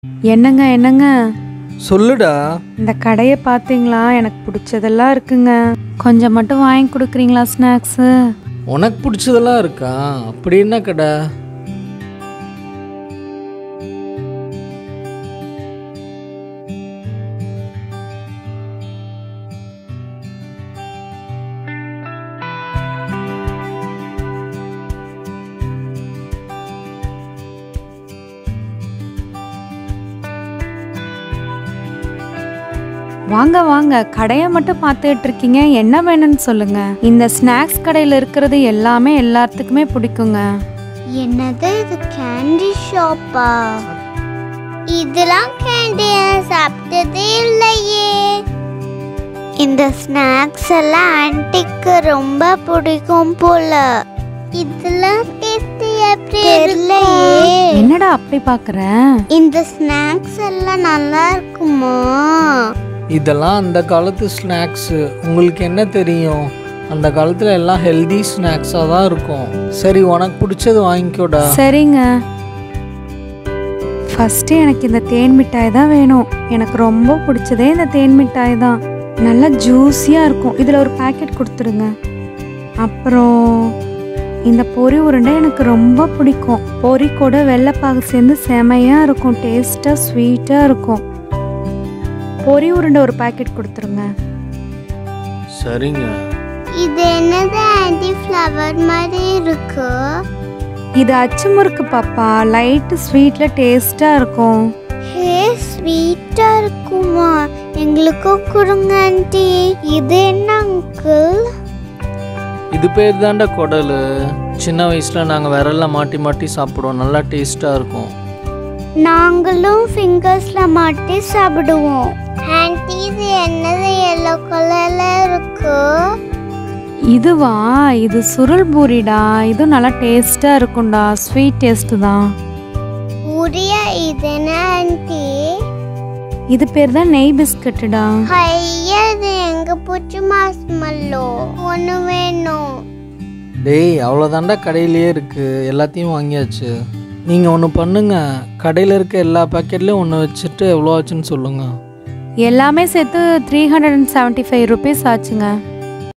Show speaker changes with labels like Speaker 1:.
Speaker 1: என்னங்க என்னங்க
Speaker 2: சொல்லுடா
Speaker 1: இந்த கடையை பார்த்தீங்களா எனக்கு பிடிச்சதெல்லாம் இருக்குங்க கொஞ்சம் மட்டும் வாங்கி கொடுக்குறீங்களா ஸ்நாக்ஸு
Speaker 2: உனக்கு பிடிச்சதெல்லாம் இருக்கா அப்படி என்ன கடை
Speaker 1: வாங்க வாங்க கடையை மட்டும் பார்த்துட்டு இருக்கீங்க என்ன வேணும்னு சொல்லுங்க இந்த ஸ்நாக்ஸ் கடையில் இருக்கிறது எல்லாமே எல்லாத்துக்குமே பிடிக்குங்க
Speaker 3: என்னது இது கேண்டி ஷாப்பா இதெல்லாம் கேண்டி சாப்பிட்டதே இல்லையே இந்த ஸ்நாக்ஸ் எல்லாம் ஆன்ட்டிக்கு ரொம்ப பிடிக்கும் போல இதெல்லாம் டேஸ்ட் எப்படி தெரியலையே
Speaker 1: என்னடா அப்படி பார்க்குற
Speaker 3: இந்த ஸ்நாக்ஸ் எல்லாம் நல்லா இருக்குமா
Speaker 2: இதெல்லாம் அந்த காலத்து ஸ்நாக்ஸு உங்களுக்கு என்ன தெரியும் அந்த காலத்தில் எல்லாம் ஹெல்தி ஸ்நாக்ஸாக தான் இருக்கும் சரி உனக்கு பிடிச்சது வாங்கிக்கோடா
Speaker 1: சரிங்க ஃபஸ்ட்டு எனக்கு இந்த தேன் மிட்டாய் தான் வேணும் எனக்கு ரொம்ப பிடிச்சதே இந்த தேன் மிட்டாய் தான் நல்லா ஜூஸியாக இருக்கும் இதில் ஒரு பாக்கெட் கொடுத்துருங்க அப்புறம் இந்த பொரி உருண்டை எனக்கு ரொம்ப பிடிக்கும் பொரி கூட வெள்ளைப்பாகு சேர்ந்து செமையாக இருக்கும் டேஸ்ட்டாக ஸ்வீட்டாக இருக்கும் பொரி உருண்டை ஒரு பாக்கெட் கொடுத்துருங்க
Speaker 2: சரிங்க
Speaker 3: இது என்னது ஆன்டி ஃப்ளவர் மாதிரி இருக்கு
Speaker 1: இது அச்சு முறுக்கு பாப்பா லைட்டு ஸ்வீட்டில் டேஸ்ட்டாக இருக்கும்
Speaker 3: ஹே ஸ்வீட்டா இருக்குமா எங்களுக்கும் கொடுங்க ஆண்டி இது என்ன அங்கிள்
Speaker 2: இது பேர் தாண்டா குடல் சின்ன வயசில் நாங்கள் விரல்ல மாட்டி மாட்டி சாப்பிடுவோம் நல்லா டேஸ்ட்டாக இருக்கும்
Speaker 3: நாங்களும் ஃபிங்கர்ஸ்ல மாட்டி சாப்பிடுவோம் ஆன்டி இது என்னது எல்லோ கலர்ல இருக்கு
Speaker 1: இதுவா இது சுருள் பூரிடா இது நல்லா டேஸ்ட்டாக இருக்கும்டா ஸ்வீட் டேஸ்ட்டு தான்
Speaker 3: உரியா இது என்ன ஆன்டி
Speaker 1: இது பேர் தான் நெய் பிஸ்கட்டுடா
Speaker 3: ஐயா இது எங்க பூச்சி மாஸ்மல்லோ ஒன்று வேணும்
Speaker 2: டேய் அவ்வளோதாண்டா கடையிலேயே இருக்குது எல்லாத்தையும் வாங்கியாச்சு நீங்கள் ஒன்று பண்ணுங்க கடையில் இருக்க எல்லா பேக்கெட்லேயும் ஒன்று வச்சுட்டு எவ்வளோ ஆச்சுன்னு சொல்லுங்கள்
Speaker 1: எல்லாமே சேர்த்து three hundred and seventy five rupees ஆச்சுங்க